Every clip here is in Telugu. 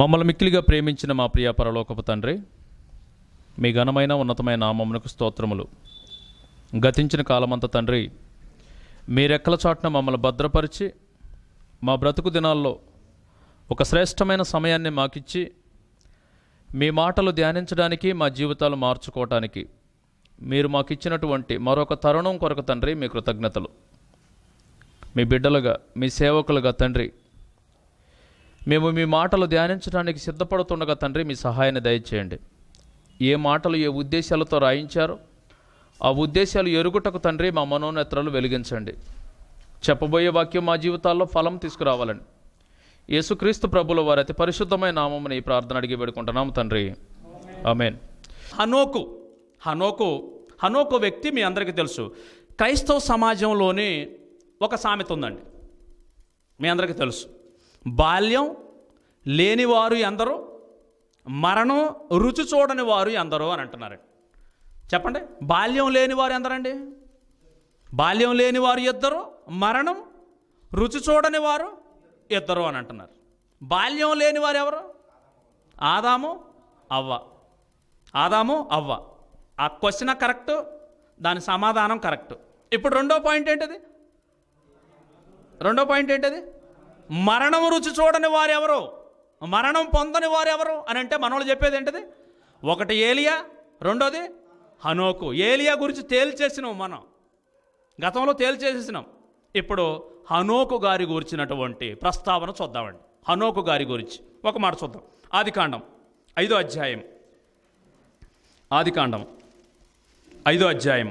మమ్మల్ని మిక్కిలిగా ప్రేమించిన మా ప్రియ పరలోకపు తండ్రి మీ ఘనమైన ఉన్నతమైన నామమునకు స్తోత్రములు గతించిన కాలమంత తండ్రి మీ రెక్కల చాటున మమ్మల్ని భద్రపరిచి మా బ్రతుకు దినాల్లో ఒక శ్రేష్టమైన సమయాన్ని మాకిచ్చి మీ మాటలు ధ్యానించడానికి మా జీవితాలు మార్చుకోవటానికి మీరు మాకు ఇచ్చినటువంటి మరొక తరుణం కొరకు తండ్రి మీ కృతజ్ఞతలు మీ బిడ్డలుగా మీ సేవకులుగా తండ్రి మేము మీ మాటలు ధ్యానించడానికి సిద్ధపడుతుండగా తండ్రి మీ సహాయాన్ని దయచేయండి ఏ మాటలు ఏ ఉద్దేశాలతో రాయించారో ఆ ఉద్దేశాలు ఎరుగుటకు తండ్రి మా మనోనేత్రాలు వెలిగించండి చెప్పబోయే వాక్యం మా జీవితాల్లో ఫలం తీసుకురావాలని యేసుక్రీస్తు ప్రభుల వారి అతి పరిశుద్ధమైన నామముని ఈ ప్రార్థన అడిగి పెడుకుంటున్నాం తండ్రి ఆమెన్ హనోకు హనోకు హనోకు వ్యక్తి మీ అందరికీ తెలుసు క్రైస్తవ సమాజంలోని ఒక సామెత ఉందండి మీ అందరికీ తెలుసు బాల్యం లేనివారు ఎందరో మరణం రుచి చూడని వారు ఎందరో అని అంటున్నారండి చెప్పండి బాల్యం లేని వారు ఎందరండి బాల్యం లేని వారు ఇద్దరు మరణం రుచి చూడని వారు ఇద్దరు అని అంటున్నారు బాల్యం లేని వారు ఎవరు ఆదాము అవ్వ ఆదాము అవ్వ ఆ క్వశ్చన్ కరెక్ట్ దాని సమాధానం కరెక్ట్ ఇప్పుడు రెండో పాయింట్ ఏంటిది రెండో పాయింట్ ఏంటిది మరణం రుచి చూడని వారు ఎవరు మరణం పొందని వారు ఎవరు అని అంటే మనోళ్ళు చెప్పేది ఏంటిది ఒకటి ఏలియా రెండోది హనోకు ఏలియా గురించి తేల్చేసినాం మనం గతంలో తేల్చేసేసినాం ఇప్పుడు హనోకు గారి గురించినటువంటి ప్రస్తావన చూద్దామండి హనోకు గారి గురించి ఒక మాట చూద్దాం ఆది కాండం ఐదో అధ్యాయం ఆది కాండం ఐదో అధ్యాయం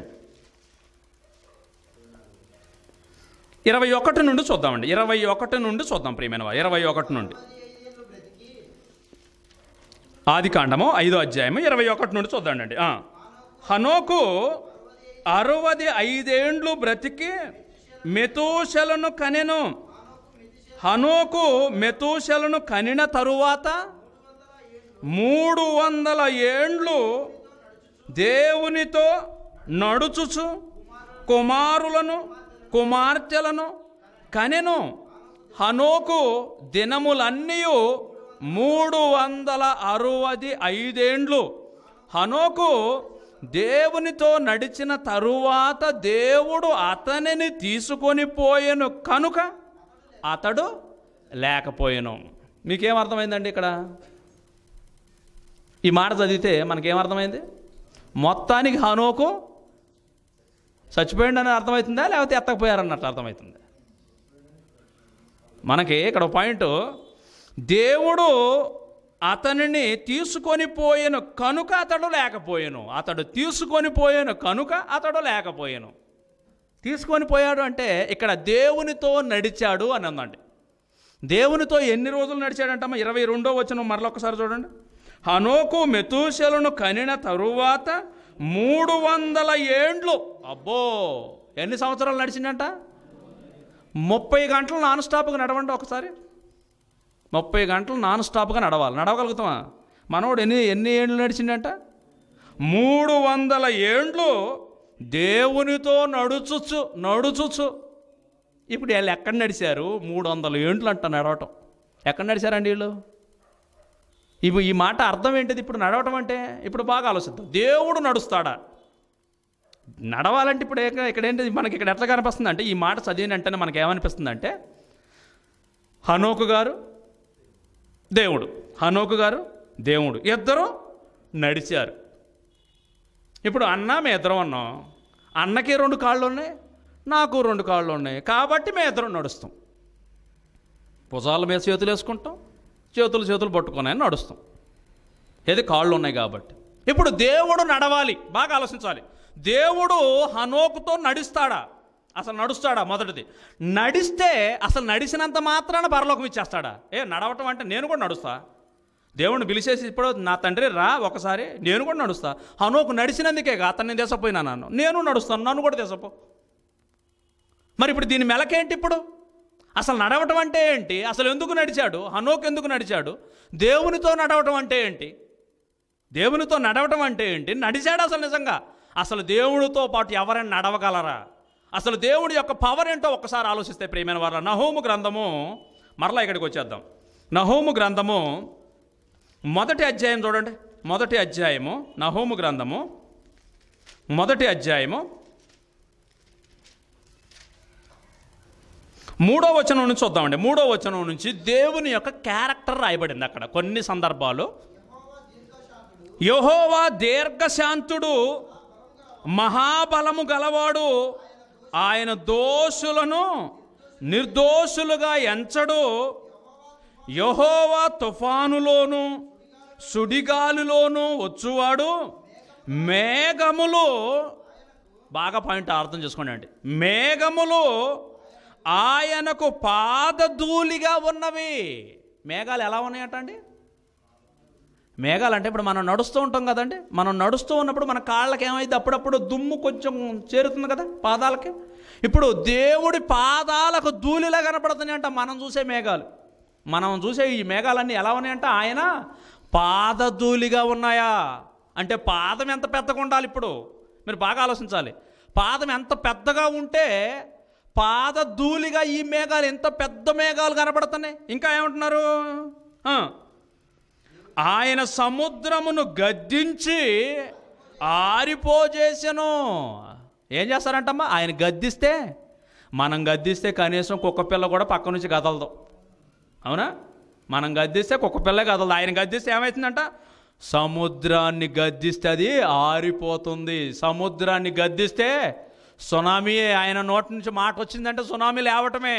ఇరవై ఒకటి నుండి చూద్దామండి ఇరవై ఒకటి నుండి చూద్దాం ప్రియమైన వారు ఇరవై ఒకటి నుండి ఆది కాండము ఐదో అధ్యాయము ఇరవై ఒకటి నుండి చూద్దామండి ఆ. హనోకు అరవది ఐదేండ్లు బ్రతికి మెతూషలను కనెను హనోకు మెతూషలను కనిన తరువాత మూడు వందల ఏండ్లు దేవునితో నడుచుచు కుమారులను కుమార్తెలను కనెను హనోకు దినములన్నీ మూడు వందల అరవది ఐదేండ్లు హనోకు దేవునితో నడిచిన తరువాత దేవుడు అతనిని తీసుకొని పోయెను కనుక అతడు లేకపోయాను మీకేం అర్థమైందండి ఇక్కడ ఈ మాట చదివితే మనకేమర్థమైంది మొత్తానికి హనోకు చచ్చిపోయిండని అర్థమవుతుందా లేకపోతే ఎత్తకపోయారన్నట్టు అర్థమవుతుంది మనకి ఇక్కడ ఒక పాయింట్ దేవుడు అతనిని తీసుకొని పోయాను కనుక అతడు లేకపోయాను అతడు తీసుకొని పోయాను కనుక అతడు లేకపోయాను తీసుకొని పోయాడు అంటే ఇక్కడ దేవునితో నడిచాడు అని ఉందండి దేవునితో ఎన్ని రోజులు నడిచాడంటమ్మా ఇరవై రెండో వచ్చిన మరొకసారి చూడండి హనోకు మెతూషలను కనిన తరువాత మూడు వందల ఏండ్లు అబ్బో ఎన్ని సంవత్సరాలు నడిచిందంట ముప్పై గంటలు నాన్ స్టాప్గా నడవండి ఒకసారి ముప్పై గంటలు నాన్ స్టాప్గా నడవాలి నడవగలుగుతామా మనోడు ఎన్ని ఎన్ని ఏండ్లు నడిచిండంట మూడు వందల ఏండ్లు దేవునితో నడుచుచు నడుచుచు ఇప్పుడు వీళ్ళు ఎక్కడ నడిచారు మూడు వందల ఏండ్లు అంట నడవటం ఎక్కడ నడిచారండి వీళ్ళు ఇప్పుడు ఈ మాట అర్థం ఏంటిది ఇప్పుడు నడవటం అంటే ఇప్పుడు బాగా ఆలోచిద్దాం దేవుడు నడుస్తాడా నడవాలంటే ఇప్పుడు ఏక- ఇక్కడ ఏంటి మనకి ఇక్కడ ఎట్లా కనిపిస్తుంది అంటే ఈ మాట చదివిన వెంటనే మనకి ఏమనిపిస్తుంది అంటే హనోకు గారు దేవుడు హనోకు గారు దేవుడు ఇద్దరు నడిచారు ఇప్పుడు అన్న మేము ఇద్దరం ఉన్నాం అన్నకి రెండు కాళ్ళు ఉన్నాయి నాకు రెండు కాళ్ళు ఉన్నాయి కాబట్టి మేము ఇద్దరం నడుస్తాం భుజాల మీద చేతులు వేసుకుంటాం చేతులు చేతులు పట్టుకొని నడుస్తాం ఏది కాళ్ళు ఉన్నాయి కాబట్టి ఇప్పుడు దేవుడు నడవాలి బాగా ఆలోచించాలి దేవుడు హనోకుతో నడుస్తాడా అసలు నడుస్తాడా మొదటిది నడిస్తే అసలు నడిచినంత మాత్రాన పరలోకం ఇచ్చేస్తాడా ఏ నడవటం అంటే నేను కూడా నడుస్తా దేవుడిని పిలిచేసి ఇప్పుడు నా తండ్రి రా ఒకసారి నేను కూడా నడుస్తా హనోకు నడిచినందుకే అతన్ని దేశపోయినా నన్ను నేను నడుస్తాను నన్ను కూడా దేశపో మరి ఇప్పుడు దీని మెలకేంటి ఇప్పుడు అసలు నడవటం అంటే ఏంటి అసలు ఎందుకు నడిచాడు హనోక్ ఎందుకు నడిచాడు దేవునితో నడవటం అంటే ఏంటి దేవునితో నడవటం అంటే ఏంటి నడిచాడు అసలు నిజంగా అసలు దేవుడితో పాటు ఎవరైనా నడవగలరా అసలు దేవుడి యొక్క పవర్ ఏంటో ఒక్కసారి ఆలోచిస్తే ప్రియమైన వారు నహోము గ్రంథము మరలా ఇక్కడికి వచ్చేద్దాం నహోము గ్రంథము మొదటి అధ్యాయం చూడండి మొదటి అధ్యాయము నహోము గ్రంథము మొదటి అధ్యాయము మూడో వచనం నుంచి చూద్దామండి మూడో వచనం నుంచి దేవుని యొక్క క్యారెక్టర్ రాయబడింది అక్కడ కొన్ని సందర్భాలు యహోవా దీర్ఘశాంతుడు మహాబలము గలవాడు ఆయన దోషులను నిర్దోషులుగా ఎంచడు యహోవా తుఫానులోను సుడిగాలిలోను వచ్చువాడు మేఘములు బాగా పాయింట్ అర్థం చేసుకోండి అండి మేఘములు ఆయనకు పాదధూళిగా ఉన్నవి మేఘాలు ఎలా ఉన్నాయట అండి మేఘాలు అంటే ఇప్పుడు మనం నడుస్తూ ఉంటాం కదండి మనం నడుస్తూ ఉన్నప్పుడు మన కాళ్ళకి ఏమైంది అప్పుడప్పుడు దుమ్ము కొంచెం చేరుతుంది కదా పాదాలకి ఇప్పుడు దేవుడి పాదాలకు ధూళిలా కనపడుతున్నాయి అంట మనం చూసే మేఘాలు మనం చూసే ఈ మేఘాలన్నీ ఎలా ఉన్నాయంట ఆయన పాదధూళిగా ఉన్నాయా అంటే పాదం ఎంత పెద్దగా ఉండాలి ఇప్పుడు మీరు బాగా ఆలోచించాలి పాదం ఎంత పెద్దగా ఉంటే పాదధూళిగా ఈ మేఘాలు ఎంత పెద్ద మేఘాలు కనపడుతున్నాయి ఇంకా ఏమంటున్నారు ఆ. ఆయన సముద్రమును గద్దించి ఆరిపోజేసెను ఏం చేస్తారంటమ్మా ఆయన గద్దిస్తే మనం గద్దిస్తే కనీసం కుక్క పిల్ల కూడా పక్క నుంచి కదలదు అవునా మనం గద్దిస్తే కుక్క పిల్ల కదలదు ఆయన గద్దిస్తే ఏమవుతుందంట సముద్రాన్ని గద్దిస్తే అది ఆరిపోతుంది సముద్రాన్ని గద్దిస్తే సునామీ ఆయన నోటి నుంచి మాట వచ్చిందంటే సునామీ లేవటమే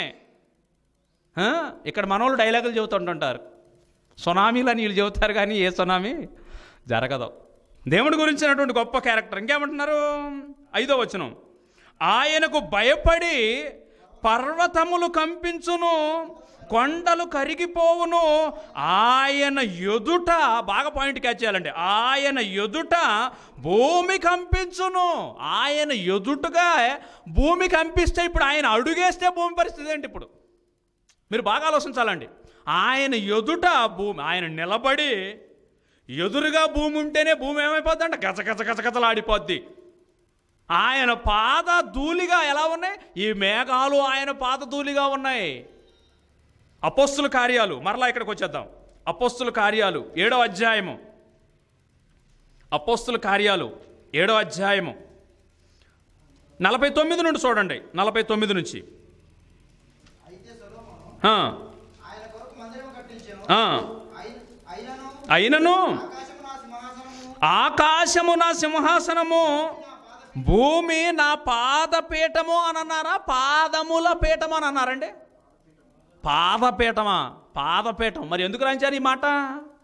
ఆ? ఇక్కడ మనోళ్ళు డైలాగులు చెబుతుంటుంటారు సునామీలు అని వీళ్ళు చెబుతారు కానీ ఏ సునామీ జరగదు దేవుడి గురించినటువంటి గొప్ప క్యారెక్టర్ ఇంకేమంటున్నారు ఐదో వచనం ఆయనకు భయపడి పర్వతములు కంపించును కొండలు కరిగిపోవును ఆయన ఎదుట బాగా పాయింట్ క్యాచ్ చేయాలండి ఆయన ఎదుట భూమి కంపించును ఆయన ఎదుటగా భూమి కంపిస్తే ఇప్పుడు ఆయన అడుగేస్తే భూమి పరిస్థితి ఏంటి ఇప్పుడు మీరు బాగా ఆలోచించాలండి ఆయన ఎదుట భూమి ఆయన నిలబడి ఎదురుగా భూమి ఉంటేనే భూమి ఏమైపోద్ది అంటే గజ గజ గజ గజలాడిపోద్ది ఆయన పాద ధూళిగా ఎలా ఉన్నాయి ఈ మేఘాలు ఆయన పాద ధూళిగా ఉన్నాయి అపోస్తుల కార్యాలు మరలా ఇక్కడికి వచ్చేద్దాం అపోస్తుల కార్యాలు ఏడో అధ్యాయము అపోస్తుల కార్యాలు ఏడో అధ్యాయము నలభై తొమ్మిది నుండి చూడండి నలభై తొమ్మిది నుంచి అయితే సొలొమోను ఆ, ఆయన కొరకు మందిరము కట్టించెను. ఆ. అయి- అయినను అయినను ఆకాశము నా సింహాసనము, ఆకాశము నా సింహాసనము భూమి నా పాదపీఠము అని అన్నారా పాదముల పీఠము అని అన్నారండి పాదపీఠమా పాదపీఠం మరి ఎందుకు రాయించారు ఈ మాట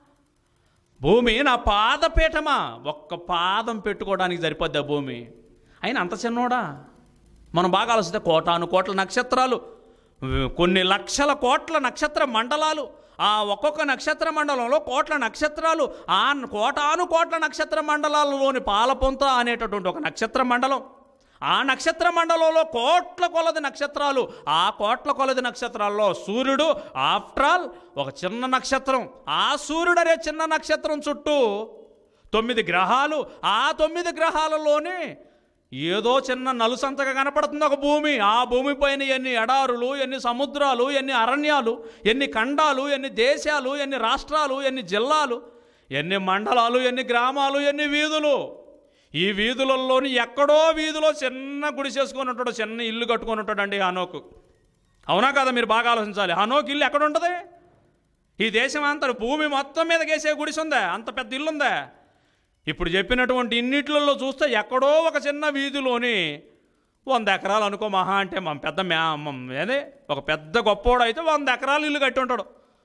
భూమి నా పాదపీఠమా ఒక్క పాదం పెట్టుకోవడానికి సరిపోద్ది ఆ భూమి అయినా అంత చిన్నోడా మనం బాగా ఆలోచిస్తే కోటాను కోట్ల నక్షత్రాలు కొన్ని లక్షల కోట్ల నక్షత్ర మండలాలు ఆ ఒక్కొక్క నక్షత్ర మండలంలో కోట్ల నక్షత్రాలు ఆ కోటాను కోట్ల నక్షత్ర మండలాలలోని పాలపొంత అనేటటువంటి ఒక నక్షత్ర మండలం ఆ నక్షత్ర మండలంలో కోట్ల కొలది నక్షత్రాలు ఆ కోట్ల కొలది నక్షత్రాల్లో సూర్యుడు ఆఫ్టర్ ఆల్ ఒక చిన్న నక్షత్రం ఆ సూర్యుడు అనే చిన్న నక్షత్రం చుట్టూ తొమ్మిది గ్రహాలు ఆ తొమ్మిది గ్రహాలలోనే ఏదో చిన్న నలుసంతగా కనపడుతుంది ఒక భూమి ఆ భూమి పైన ఎన్ని ఎడారులు ఎన్ని సముద్రాలు ఎన్ని అరణ్యాలు ఎన్ని ఖండాలు ఎన్ని దేశాలు ఎన్ని రాష్ట్రాలు ఎన్ని జిల్లాలు ఎన్ని మండలాలు ఎన్ని గ్రామాలు ఎన్ని వీధులు ఈ వీధులలోని ఎక్కడో వీధిలో చిన్న గుడి చేసుకొని ఉంటాడు చిన్న ఇల్లు కట్టుకొని ఉంటాడండి హనోకు అవునా కదా మీరు బాగా ఆలోచించాలి హనోకు ఇల్లు ఎక్కడ ఉంటుంది ఈ దేశం అంతా భూమి మొత్తం మీద గేసే గుడిసి ఉందా అంత పెద్ద ఇల్లు ఉందా ఇప్పుడు చెప్పినటువంటి ఇన్నిట్లలో చూస్తే ఎక్కడో ఒక చిన్న వీధిలోని వంద ఎకరాలు అనుకో మహా అంటే మన పెద్ద మ్యా మ- ఏదే ఒక పెద్ద గొప్పోడు అయితే వంద ఎకరాలు ఇల్లు కట్టి ఉంటాడు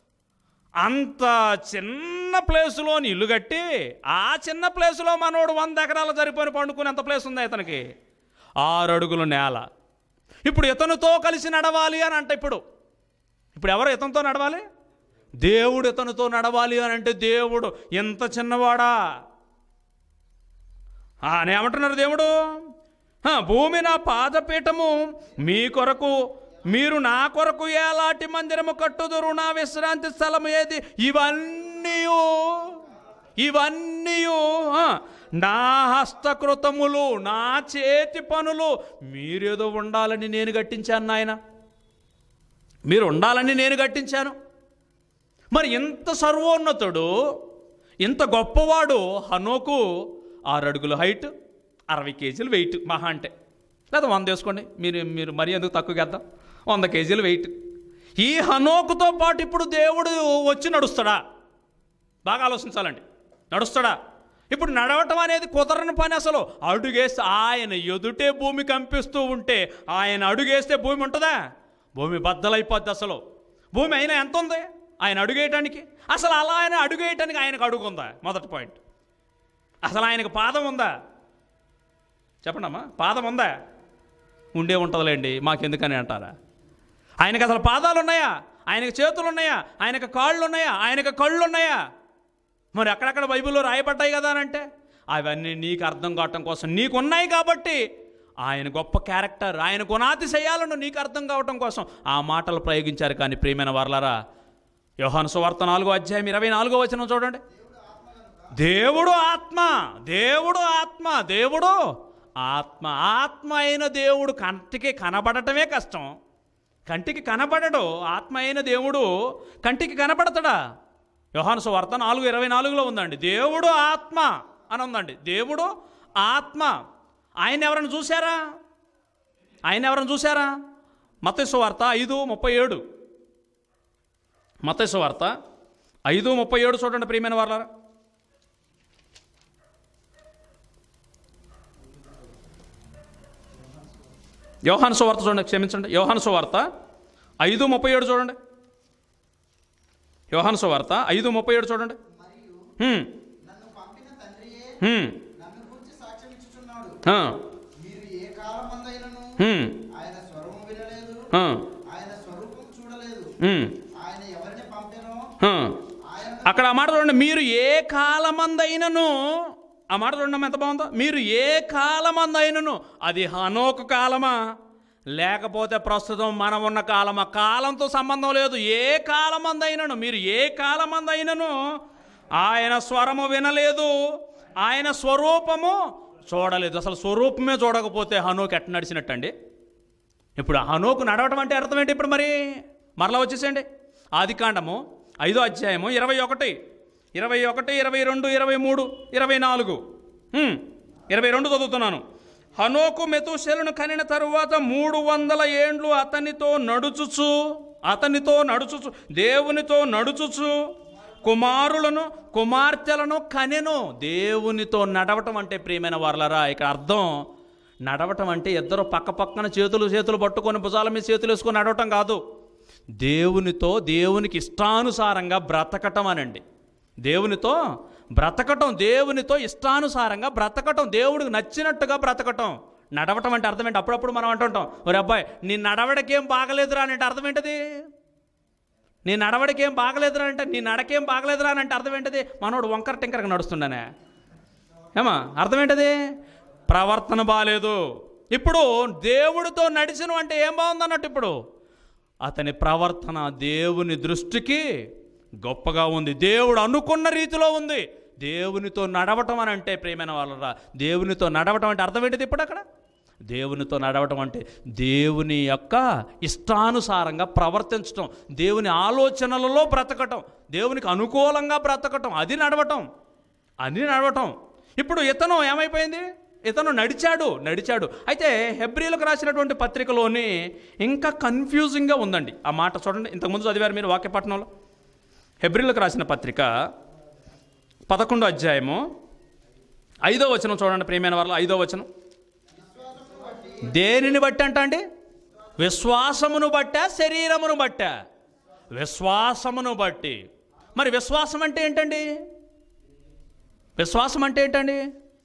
అంత చిన్న ప్లేసులోని ఇల్లు కట్టి ఆ చిన్న ప్లేసులో మనోడు వంద ఎకరాలు సరిపోయిన పండుకునేంత ప్లేస్ ఉంది ఇతనికి ఆరు అడుగుల నేల ఇప్పుడు ఇతనితో కలిసి నడవాలి అని అంటే ఇప్పుడు ఇప్పుడు ఎవరు ఇతనితో నడవాలి దేవుడు ఇతనితో నడవాలి అని అంటే దేవుడు ఎంత చిన్నవాడా ఆ, అని ఏమంటున్నారు దేవుడు ఆ, భూమి నా పాదపీఠము మీ కొరకు మీరు నా కొరకు ఎలాంటి మందిరము కట్టుదురు నా విశ్రాంతి స్థలం ఏది ఇవన్నీ ఇవన్నీ నా హస్తకృతములు నా చేతి పనులు మీరేదో ఉండాలని నేను కట్టించాను నాయన మీరు ఉండాలని నేను కట్టించాను మరి ఇంత సర్వోన్నతుడు ఇంత గొప్పవాడు హనోకు ఆరు అడుగుల హైట్ అరవై కేజీలు వెయిట్ మహా అంటే లేదా వంద వేసుకోండి మీరు మీరు మరీ ఎందుకు తక్కువ చేద్దాం వంద కేజీలు వెయిట్ ఈ హనోకుతో పాటు ఇప్పుడు దేవుడు వచ్చి నడుస్తాడా బాగా ఆలోచించాలండి నడుస్తాడా ఇప్పుడు నడవటం అనేది కుదరని పని అసలు అడుగేస్తే ఆయన ఎదుటే భూమి కంపిస్తూ ఉంటే ఆయన అడుగేస్తే భూమి ఉంటుందా భూమి బద్దలైపోద్ది అసలు భూమి అయినా ఎంత ఉంది ఆయన అడుగేయటానికి అసలు అలా ఆయన అడుగేయటానికి ఆయనకు అడుగు ఉందా మొదటి పాయింట్ అసలు ఆయనకు పాదం ఉందా చెప్పండి అమ్మా పాదం ఉందా ఉండే ఉంటుందిలేండి మాకెందుకని అంటారా ఆయనకు అసలు పాదాలు ఉన్నాయా ఆయనకు చేతులు ఉన్నాయా ఆయనకు కాళ్ళు ఉన్నాయా ఆయనకు కళ్ళు ఉన్నాయా మరి అక్కడక్కడ బైబిల్లో రాయబడ్డాయి కదా అని అంటే అవన్నీ నీకు అర్థం కావటం కోసం నీకు ఉన్నాయి కాబట్టి ఆయన గొప్ప క్యారెక్టర్ ఆయన గుణాతిశయాలను నీకు అర్థం కావటం కోసం ఆ మాటలు ప్రయోగించారు కానీ ప్రియమైన వర్లరా యోహాను సువార్త నాలుగో అధ్యాయం ఇరవై నాలుగో వచనం చూడండి దేవుడు ఆత్మ దేవుడు ఆత్మ దేవుడు ఆత్మ ఆత్మ అయిన దేవుడు కంటికి కనబడటమే కష్టం కంటికి కనబడడు ఆత్మ అయిన దేవుడు కంటికి కనబడతాడా యోహాను సువార్త నాలుగు ఇరవై నాలుగులో ఉందండి దేవుడు ఆత్మ అని ఉందండి దేవుడు ఆత్మ ఆయన ఎవరైనా చూసారా ఆయన ఎవరైనా చూసారా మతేసు వార్త ఐదు ముప్పై ఏడు మతేసు వార్త ఐదు ముప్పై ఏడు చూడండి ప్రియమైన వాళ్ళారా యోహాను సువార్త చూడండి క్షమించండి యోహాను సువార్త ఐదు ముప్పై ఏడు చూడండి యోహాను సువార్త ఐదు ముప్పై ఏడు చూడండి మరియు హ్మ్, నన్ను పంపిన తండ్రియే హ్మ్, నన్ను గురించి సాక్ష్యం ఇచ్చుచున్నాడు ఆ, మీరు ఏ కాలమందైనను హ్మ్, ఆయన స్వరము వినలేదు ఆ, ఆయన స్వరూపం చూడలేదు హ్మ్, ఆయన ఎవరిని పంపెనో ఆ. ఆయన అక్కడ ఆ మాట చూడండి మీరు ఏ కాలమందైనను ఆ మాట చూడండి ఎంత బాగుందో మీరు ఏ కాలమందైనను అది హనోకు కాలమా లేకపోతే ప్రస్తుతం మనం ఉన్న కాలమా కాలంతో సంబంధం లేదు ఏ కాలమందైనను మీరు ఏ కాలమందైనను ఆయన స్వరము వినలేదు ఆయన స్వరూపము చూడలేదు అసలు స్వరూపమే చూడకపోతే హనోకు ఎట్ట నడిచినట్టండి ఇప్పుడు హనోకు నడవటం అంటే అర్థం ఏంటి ఇప్పుడు మరి మరలా వచ్చేసేయండి ఆది కాండము ఐదో అధ్యాయము ఇరవై ఒకటి ఇరవై ఒకటి ఇరవై రెండు ఇరవై మూడు ఇరవై నాలుగు హ్మ్, ఇరవై రెండు చదువుతున్నాను హనోకు మెతుశెలను కనిన తరువాత మూడు వందల ఏండ్లు అతనితో నడుచుచు అతనితో నడుచుచు దేవునితో నడుచుచు కుమారులను కుమార్తెలను కనెను దేవునితో నడవటం అంటే ప్రియమైన వారలరా ఇక్కడ అర్థం నడవటం అంటే ఇద్దరు పక్క పక్కన చేతులు చేతులు పట్టుకొని భుజాల మీద చేతులు వేసుకొని నడవటం కాదు దేవునితో దేవునికి ఇష్టానుసారంగా బ్రతకటం అనండి దేవునితో బ్రతకటం దేవునితో ఇష్టానుసారంగా బ్రతకటం దేవుడికి నచ్చినట్టుగా బ్రతకటం నడవటం అంటే అర్థం ఏంటి అప్పుడప్పుడు మనం అంటుంటాం ఒరే అబ్బాయి నీ నడవడికేం బాగలేదురా అని అంటే అర్థం ఏంటది నీ నడవడికేం బాగలేదురా అంటే నీ నడకేం బాగలేదురా అని అంటే అర్థం ఏంటది మనోడు వంకర టింకరగా నడుస్తుండనే ఏమా అర్థం ఏంటది ప్రవర్తన బాగాలేదు ఇప్పుడు దేవుడితో నడిచిన అంటే ఏం బాగుందన్నట్టు ఇప్పుడు అతని ప్రవర్తన దేవుని దృష్టికి గొప్పగా ఉంది దేవుడు అనుకున్న రీతిలో ఉంది దేవునితో నడవటం అని అంటే ప్రేమైన వాళ్ళరా దేవునితో నడవటం అంటే అర్థం ఏంటిది ఇప్పుడు అక్కడ దేవునితో నడవటం అంటే దేవుని యొక్క ఇష్టానుసారంగా ప్రవర్తించటం దేవుని ఆలోచనలలో బ్రతకటం దేవునికి అనుకూలంగా బ్రతకటం అది నడవటం అది నడవటం ఇప్పుడు ఇతను ఏమైపోయింది ఇతను నడిచాడు నడిచాడు అయితే హెబ్రిలకు రాసినటువంటి పత్రికలోని ఇంకా కన్ఫ్యూజింగ్గా ఉందండి ఆ మాట చూడండి ఇంతకుముందు చదివారు మీరు వాక్యపట్నంలో హెబ్రిలకు రాసిన పత్రిక పదకొండో అధ్యాయము ఐదో వచనం చూడండి ప్రియమైన వాళ్ళ ఐదో వచనం దేనిని బట్టి అంట అండి విశ్వాసమును బట్టా శరీరమును బట్టా విశ్వాసమును బట్టి మరి విశ్వాసం అంటే ఏంటండి విశ్వాసం అంటే ఏంటండి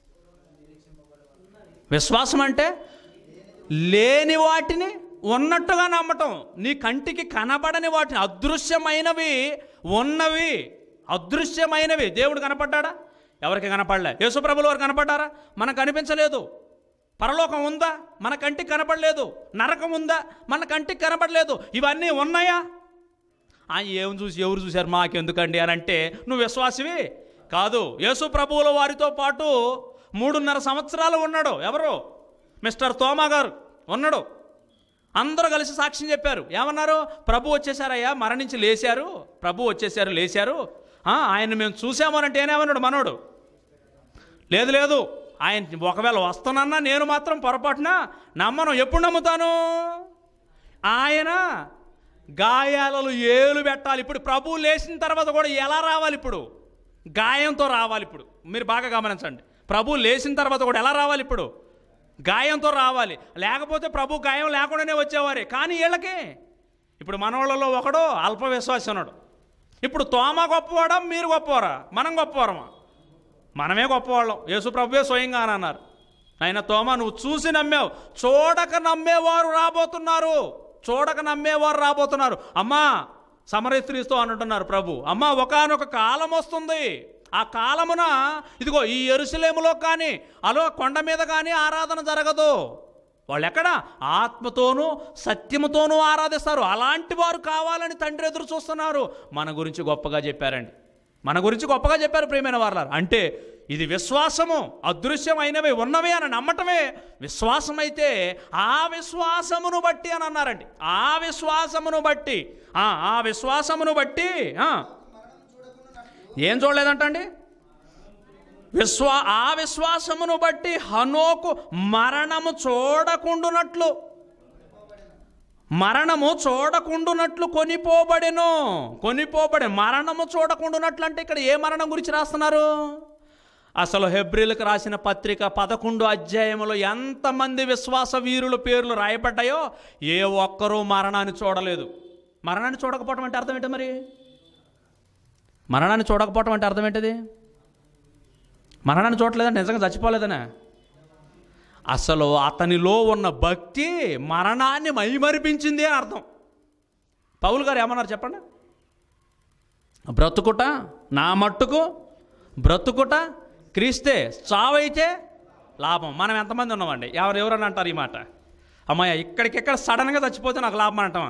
విశ్వాసం అంటే లేని వాటిని ఉన్నట్టుగా నమ్మటం నీ కంటికి కనబడని వాటిని అదృశ్యమైనవి ఉన్నవి అదృశ్యమైనవి దేవుడు కనపడ్డాడా ఎవరికి కనపడలే యేసుప్రభులు వారు కనపడ్డారా మనకు కనిపించలేదు పరలోకం ఉందా మన కంటికి కనపడలేదు నరకం ఉందా మన కంటికి కనపడలేదు ఇవన్నీ ఉన్నాయా ఆ ఏం చూసి ఎవరు చూశారు మాకెందుకండి అని అంటే నువ్వు విశ్వాసివి కాదు యేసు ప్రభువుల వారితో పాటు మూడున్నర సంవత్సరాలు ఉన్నాడు ఎవరు మిస్టర్ తోమా గారు ఉన్నాడు అందరూ కలిసి సాక్ష్యం చెప్పారు ఏమన్నారు ప్రభు వచ్చేసారయ్యా మరణించి లేచారు ప్రభు వచ్చేసారు లేచారు ఆ, ఆయన మేము చూసామనంటే ఏమన్నాడు మనోడు లేదు లేదు ఆయన ఒకవేళ వస్తానన్నా నేను మాత్రం పొరపాటున నమ్మను ఎప్పుడు నమ్ముతాను ఆయన గాయాలలో ఏలు పెట్టాలి ఇప్పుడు ప్రభువు లేచిన తర్వాత కూడా ఎలా రావాలి ఇప్పుడు గాయంతో రావాలి ఇప్పుడు మీరు బాగా గమనించండి ప్రభు లేచిన తర్వాత కూడా ఎలా రావాలి ఇప్పుడు గాయంతో రావాలి లేకపోతే ప్రభు గాయం లేకుండానే వచ్చేవారే కానీ వీళ్ళకి ఇప్పుడు మనవాళ్ళలో ఒకడు అల్ప విశ్వాసి ఉన్నాడు ఇప్పుడు తోమ గొప్పవాడా మీరు గొప్పవారా మనం గొప్పవారమా మనమే గొప్పవాళ్ళం యేసు ప్రభువే స్వయంగా అని అన్నారు ఆయన తోమ నువ్వు చూసి నమ్మావు చూడక నమ్మేవారు రాబోతున్నారు చూడక నమ్మేవారు రాబోతున్నారు అమ్మా సమరస్త్రీస్తూ అని అంటున్నారు ప్రభు అమ్మా ఒకనొక కాలం వస్తుంది ఆ కాలమున ఇదిగో ఈ ఎరుసలేములో కానీ అలో కొండ మీద కానీ ఆరాధన జరగదు వాళ్ళు ఎక్కడ ఆత్మతోనూ సత్యముతోనూ ఆరాధిస్తారు అలాంటి వారు కావాలని తండ్రి ఎదురు చూస్తున్నారు మన గురించి గొప్పగా చెప్పారండి మన గురించి గొప్పగా చెప్పారు ప్రియమైన వారు అంటే ఇది విశ్వాసము అదృశ్యమైనవి ఉన్నవి అని నమ్మటమే విశ్వాసమైతే ఆ విశ్వాసమును బట్టి అని అన్నారండి ఆ విశ్వాసమును బట్టి ఆ, ఆ విశ్వాసమును బట్టి ఆ, ఏం చూడలేదంటండి విశ్వా ఆ విశ్వాసమును బట్టి హనోకు మరణము చూడకుండునట్లు మరణము చూడకుండునట్లు కొనిపోబడెను కొనిపోబడే మరణము చూడకుండునట్లు అంటే ఇక్కడ ఏ మరణం గురించి రాస్తున్నారు అసలు హెబ్రిల్కి రాసిన పత్రిక పదకొండు అధ్యాయములో ఎంతమంది విశ్వాస వీరుల పేర్లు రాయబడ్డాయో ఏ ఒక్కరూ మరణాన్ని చూడలేదు మరణాన్ని చూడకపోవటం అంటే అర్థం ఏంటి మరి మరణాన్ని చూడకపోవటం అంటే అర్థం ఏంటిది మరణాన్ని చూడలేదని నిజంగా చచ్చిపోలేదనే అసలు అతనిలో ఉన్న భక్తి మరణాన్ని మైమరిపించింది అని అర్థం పౌలు గారు ఏమన్నారు చెప్పండి బ్రతుకుట నా మట్టుకు బ్రతుకుట క్రీస్తే చావైతే లాభం మనం ఎంతమంది ఉన్నామండి ఎవరు ఎవరని అంటారు ఈ మాట అమ్మాయ ఇక్కడికెక్కడ సడన్గా చచ్చిపోతే నాకు లాభం అంటామా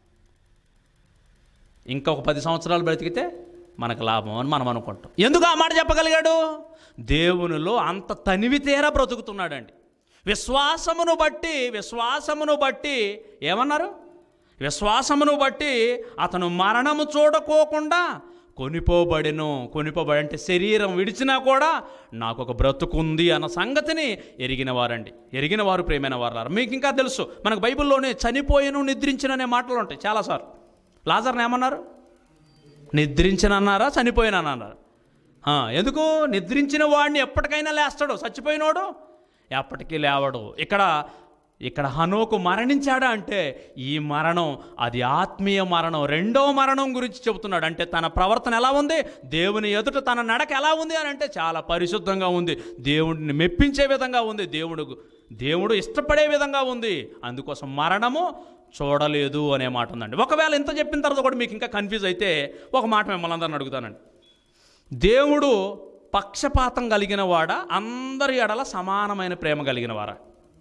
ఇంకొక పది సంవత్సరాలు బ్రతికితే మనకు లాభం అని మనం అనుకుంటాం ఎందుకు ఆ మాట చెప్పగలిగాడు దేవునిలో అంత తనివి తీరా బ్రతుకుతున్నాడండి విశ్వాసమును బట్టి విశ్వాసమును బట్టి ఏమన్నారు విశ్వాసమును బట్టి అతను మరణము చూడకోకుండా కొనిపోబడెను కొనిపోబడి అంటే శరీరం విడిచినా కూడా నాకు ఒక బ్రతుకుంది అన్న సంగతిని ఎరిగిన వారండి ఎరిగిన వారు ప్రేమైన వారు మీకు ఇంకా తెలుసు మనకు బైబిల్లోనే చనిపోయెను నిద్రించిన అనే మాటలు ఉంటాయి చాలాసార్లు లాజర్ని ఏమన్నారు నిద్రించనన్నారా చనిపోయినన్నారా ఆ, ఎందుకు నిద్రించిన వాడిని ఎప్పటికైనా లేస్తాడు చచ్చిపోయినోడు ఎప్పటికీ లేవడు ఇక్కడ ఇక్కడ హనోకు మరణించాడా అంటే ఈ మరణం అది ఆత్మీయ మరణం రెండో మరణం గురించి చెబుతున్నాడు అంటే తన ప్రవర్తన ఎలా ఉంది దేవుని ఎదుట తన నడక ఎలా ఉంది అని అంటే చాలా పరిశుద్ధంగా ఉంది దేవుడిని మెప్పించే విధంగా ఉంది దేవుడు దేవుడు ఇష్టపడే విధంగా ఉంది అందుకోసం మరణము చూడలేదు అనే మాట ఉందండి ఒకవేళ ఇంత చెప్పిన తర్వాత కూడా మీకు ఇంకా కన్ఫ్యూజ్ అయితే ఒక మాట మిమ్మల్ని అందరిని అడుగుతానండి దేవుడు పక్షపాతం కలిగిన వాడా అందరి ఎడల సమానమైన ప్రేమ కలిగిన వారా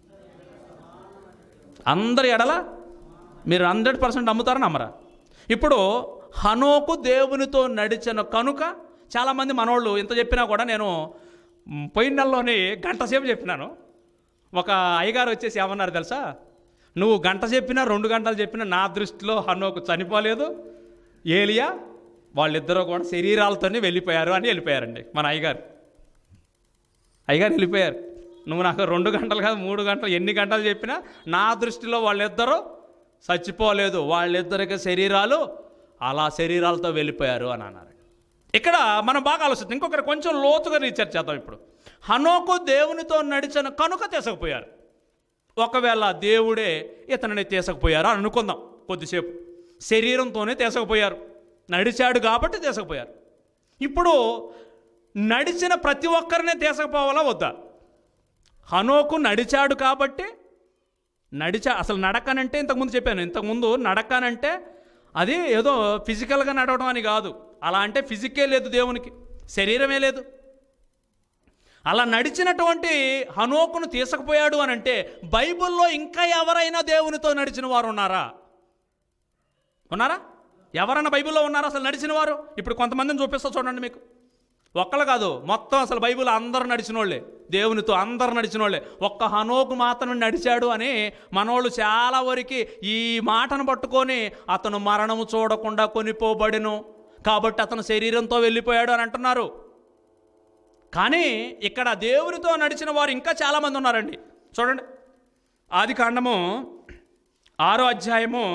అందరి ఎడల మీరు హండ్రెడ్ పర్సెంట్ నమ్ముతారా నమ్మరా ఇప్పుడు హనోకు దేవునితో నడిచిన కనుక చాలామంది మనోళ్ళు ఇంత చెప్పినా కూడా నేను మ్, పోయిన నెలలోని గంట సేపు చెప్పినాను ఒక అయ్యగారు వచ్చేసి ఏమన్నారు తెలుసా నువ్వు గంట చెప్పినా రెండు గంటలు చెప్పినా నా దృష్టిలో హనోకు చనిపోలేదు ఏలియా వాళ్ళిద్దరూ కూడా శరీరాలతోనే వెళ్ళిపోయారు అని వెళ్ళిపోయారండి మన అయ్యగారు అయ్యగారు వెళ్ళిపోయారు నువ్వు నాకు రెండు గంటలు కాదు మూడు గంటలు ఎన్ని గంటలు చెప్పినా నా దృష్టిలో వాళ్ళిద్దరూ చచ్చిపోలేదు వాళ్ళిద్దరికి శరీరాలు అలా శరీరాలతో వెళ్ళిపోయారు అని అన్నారు ఇక్కడ మనం బాగా ఆలోచిస్తాం ఇంకొకరు కొంచెం లోతుగా రీసెర్చ్ చేద్దాం ఇప్పుడు హనోకు దేవునితో నడిచిన కనుక తీసుకుపోయారు ఒకవేళ దేవుడే ఇతనిని తీసుకుపోయారు అని అనుకుందాం కొద్దిసేపు శరీరంతోనే తీసుకుపోయారు నడిచాడు కాబట్టి తీసుకుపోయారు ఇప్పుడు నడిచిన ప్రతి ఒక్కరినే తీసుకుపోవాలా వద్దా హనోకు నడిచాడు కాబట్టి నడిచా అసలు నడకనంటే ఇంతకుముందు చెప్పాను ఇంతకుముందు నడకనంటే అది ఏదో ఫిజికల్గా నడవడం అని కాదు అలా అంటే ఫిజికే లేదు దేవునికి శరీరమే లేదు అలా నడిచినటువంటి హనోకును తీసుకుపోయాడు అని అంటే బైబిల్లో ఇంకా ఎవరైనా దేవునితో నడిచిన వారు ఉన్నారా ఉన్నారా ఎవరైనా బైబిల్లో ఉన్నారా అసలు నడిచిన వారు ఇప్పుడు కొంతమందిని చూపిస్తా చూడండి మీకు ఒక్కళ్ళు కాదు మొత్తం అసలు బైబిల్ అందరూ నడిచిన వాళ్ళే దేవునితో అందరు నడిచిన వాళ్ళే ఒక్క హనోకు మాత్రమే నడిచాడు అని మనోళ్ళు చాలా వరకు ఈ మాటను పట్టుకొని అతను మరణము చూడకుండా కొనిపోబడిను కాబట్టి అతను శరీరంతో వెళ్ళిపోయాడు అని అంటున్నారు కానీ ఇక్కడ దేవునితో నడిచిన వారు ఇంకా చాలామంది ఉన్నారండి చూడండి ఆది కాండము ఆరో అధ్యాయము